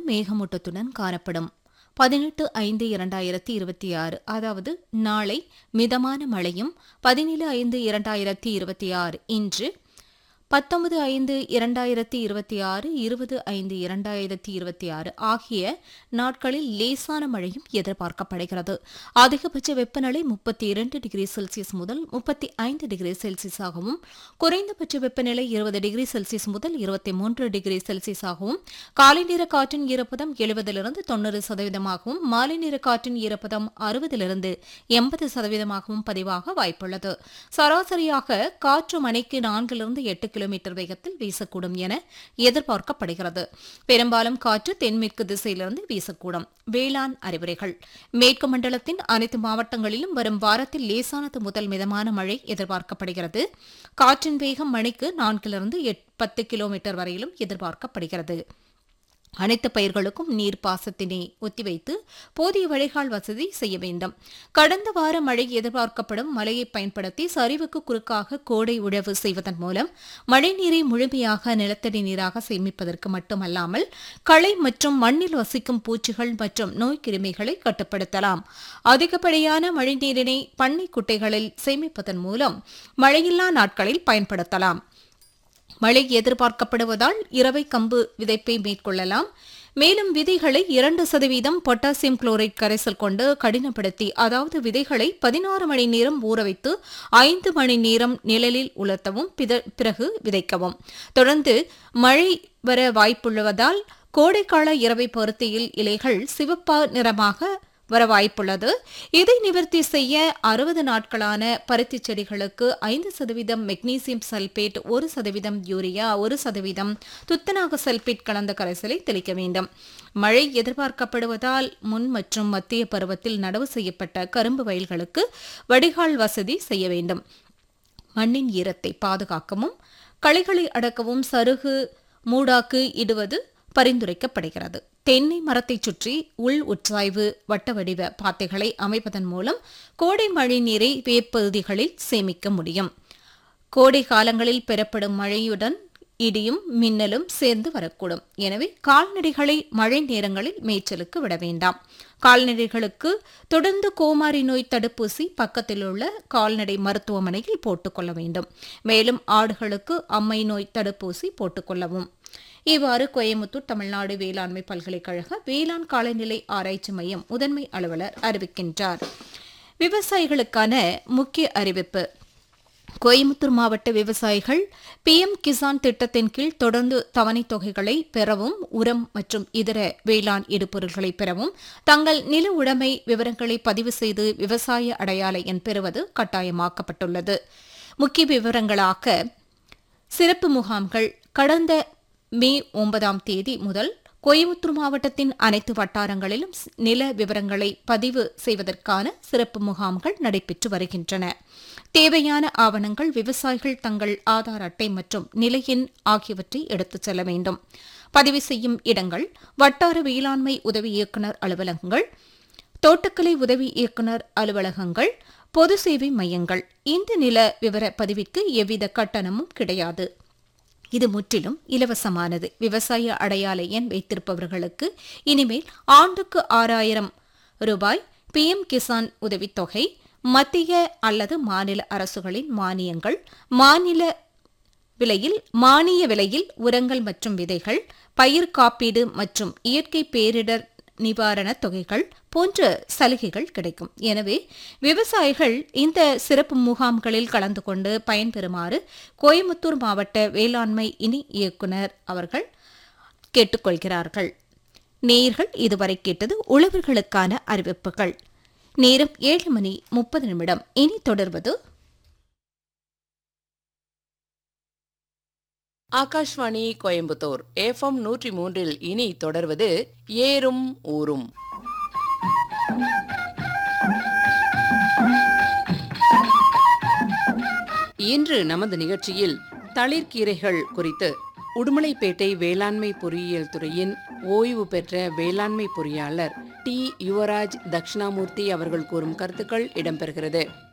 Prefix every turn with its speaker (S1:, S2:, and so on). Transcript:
S1: மேகமூட்டத்துடன் காணப்படும் பதினெட்டு ஐந்து இரண்டாயிரத்தி இருபத்தி ஆறு அதாவது நாளை மிதமான மழையும் பதினேழு ஐந்து இரண்டாயிரத்தி இருபத்தி ஆறு இன்று பத்தொன்பது ஐந்து இரண்டாயிரத்தி இருபத்தி ஆறு இருபது ஐந்து இரண்டாயிரத்தி இருபத்தி ஆறு ஆகிய நாட்களில் லேசான மழையும் எதிர்பார்க்கப்படுகிறது அதிகபட்ச வெப்பநிலை முப்பத்தி இரண்டு டிகிரி செல்சியஸ் முதல் முப்பத்தி ஐந்து டிகிரி செல்சியஸாகவும் குறைந்தபட்ச வெப்பநிலை இருபது டிகிரி செல்சியஸ் முதல் இருபத்தி மூன்று டிகிரி செல்சியஸாகவும் காலை நேர காற்றின் ஈரப்பதம் எழுபதிலிருந்து தொண்ணூறு சதவீதமாகவும் மாலை நேர காற்றின் ஈரப்பதம் அறுபதிலிருந்து எண்பது சதவீதமாகவும் பதிவாக வாய்ப்புள்ளது சராசரியாக காற்று மணிக்கு நான்கிலிருந்து எட்டு கிலோமீட்டர் வேகத்தில் வீசக்கூடும் என எதிர்பார்க்கப்படுகிறது பெரும்பாலும் காற்று தென்மேற்கு திசையிலிருந்து வீசக்கூடும் வேளாண் அறிவுரைகள் மேற்கு மண்டலத்தின் அனைத்து மாவட்டங்களிலும் வரும் வாரத்தில் லேசானது முதல் மிதமான மழை எதிர்பார்க்கப்படுகிறது காற்றின் வேகம் மணிக்கு நான்கிலிருந்து பத்து கிலோமீட்டர் வரையிலும் எதிர்பார்க்கப்படுகிறது அனைத்து பயிர்களுக்கும் நீர் பாசத்தினை ஒத்திவைத்து போதிய வழிகால் வசதி செய்ய வேண்டும் கடந்த வார மழை எதிர்பார்க்கப்படும் மழையை பயன்படுத்தி சரிவுக்கு குறுக்காக கோடை உழவு செய்வதன் மூலம் மழைநீரை முழுமையாக நிலத்தடி நீராக சேமிப்பதற்கு மட்டுமல்லாமல் களை மற்றும் மண்ணில் வசிக்கும் பூச்சிகள் மற்றும் நோய்க்கிருமிகளை கட்டுப்படுத்தலாம் அதிகப்படியான மழைநீரினை பண்ணை குட்டைகளில் சேமிப்பதன் மூலம் மழையில்லா நாட்களில் பயன்படுத்தலாம் மழை எதிர்பார்க்கப்படுவதால் இரவை கம்பு விதைப்பை மேற்கொள்ளலாம் மேலும் விதைகளை இரண்டு சதவீதம் பொட்டாசியம் குளோரைட் கரைசல் கொண்டு கடினப்படுத்தி அதாவது விதைகளை பதினாறு மணி நேரம் ஊற வைத்து ஐந்து மணி நேரம் நிழலில் உலர்த்தவும் பிறகு விதைக்கவும் தொடர்ந்து மழை வர வாய்ப்புள்ளதால் கோடைக்கால இரவை பருத்தியில் இலைகள் சிவப்பா நிறமாக வர வாய்ப்புள்ளது இதை நிவர்த்தி செய்ய அறுபது நாட்களான பருத்தி செடிகளுக்கு ஐந்து சதவீதம் மெக்னீசியம் சல்பேட் ஒரு சதவீதம் யூரியா ஒரு சதவீதம் துத்தநாக சல்பேட் கலந்த கரைசலை தெளிக்க வேண்டும் மழை எதிர்பார்க்கப்படுவதால் முன் மற்றும் மத்திய பருவத்தில் நடவு செய்யப்பட்ட கரும்பு வயல்களுக்கு வடிகால் வசதி செய்ய வேண்டும் மண்ணின் ஈரத்தை பாதுகாக்கவும் களைகளை அடக்கவும் சருகு மூடாக்கு இடுவது பரிந்துரைக்கப்படுகிறது தென்னை மரத்தைச் சுற்றி உள் உட்சாய்வு வட்ட வடிவ பாத்தைகளை அமைப்பதன் மூலம் கோடை மழை நீரை வேப்பகுதிகளில் சேமிக்க முடியும் கோடை காலங்களில் பெறப்படும் மழையுடன் இடியும் மின்னலும் சேர்ந்து வரக்கூடும் எனவே கால்நடைகளை மழை நேரங்களில் மேய்ச்சலுக்கு விட வேண்டாம் கால்நடைகளுக்கு தொடர்ந்து கோமாரி நோய் தடுப்பூசி பக்கத்தில் உள்ள கால்நடை மருத்துவமனையில் போட்டுக்கொள்ள வேண்டும் மேலும் ஆடுகளுக்கு அம்மை நோய் தடுப்பூசி போட்டுக்கொள்ளவும் இவ்வாறு கோயமுத்தூர் தமிழ்நாடு வேளாண்மை பல்கலைக்கழக வேளாண் காலநிலை ஆராய்ச்சி மையம் முதன்மை அலுவலர் அறிவிக்கின்றார் விவசாயிகளுக்கான முக்கிய அறிவிப்பு கோயமுத்தூர் மாவட்ட விவசாயிகள் பிஎம் கிசான் திட்டத்தின் கீழ் தொடர்ந்து தவணைத் தொகைகளை பெறவும் உரம் மற்றும் இதர வேளாண் இடுபொருள்களை பெறவும் தங்கள் நில உடைமை விவரங்களை பதிவு செய்து விவசாய அடையாள எண் பெறுவது கட்டாயமாக்கப்பட்டுள்ளது முக்கிய விவரங்களாக சிறப்பு முகாம்கள் கடந்த மே ஒன்பதாம் தேதி முதல் கோயமுத்தூர் மாவட்டத்தின் அனைத்து வட்டாரங்களிலும் நில விவரங்களை பதிவு செய்வதற்கான சிறப்பு முகாம்கள் நடைபெற்று வருகின்றன தேவையான ஆவணங்கள் விவசாயிகள் தங்கள் ஆதார் அட்டை மற்றும் நிலையின் ஆகியவற்றை எடுத்துச் செல்ல வேண்டும் பதிவு செய்யும் இடங்கள் வட்டார வேளாண்மை உதவி இயக்குநர் அலுவலகங்கள் தோட்டக்கலை உதவி இயக்குநர் அலுவலகங்கள் பொது சேவை மையங்கள் இந்த நில விவர பதிவிற்கு எவ்வித கட்டணமும் கிடையாது இது முற்றிலும் இலவசமானது விவசாய அடையாள எண் வைத்திருப்பவர்களுக்கு இனிமேல் ஆண்டுக்கு ஆறாயிரம் ரூபாய் பிஎம் கிசான் உதவித்தொகை மத்திய அல்லது மாநில அரசுகளின் மானியங்கள் மாநில விலையில் மானிய விலையில் உரங்கள் மற்றும் விதைகள் பயிர் காப்பீடு மற்றும் இயற்கை பேரிடர் நிவாரண தொகைகள் போன்ற சலுகைகள் கிடைக்கும் எனவே விவசாயிகள் இந்த சிறப்பு முகாம்களில் கலந்து கொண்டு பயன்பெறுமாறு கோயமுத்தூர் மாவட்ட வேளாண்மை இணை இயக்குநர் அவர்கள் கேட்டுக்கொள்கிறார்கள் நேயர்கள் இதுவரை கேட்டது உழவர்களுக்கான அறிவிப்புகள் நேரம் ஏழு மணி முப்பது நிமிடம் இனி தொடர்வது
S2: ஆகாஷ்வாணி கோயம்புத்தூர் எஃப்எம் நூற்றி மூன்றில் இனி தொடர்வது ஏறும் ஊரும் இன்று நமது நிகழ்ச்சியில் தளிர்கீரைகள் குறித்து உடுமலைப்பேட்டை வேளாண்மை பொறியியல் துறையின் ஓய்வு பெற்ற வேளாண்மை பொறியாளர் டி யுவராஜ் தட்சிணாமூர்த்தி அவர்கள் கூறும் கருத்துக்கள் இடம்பெறுகிறது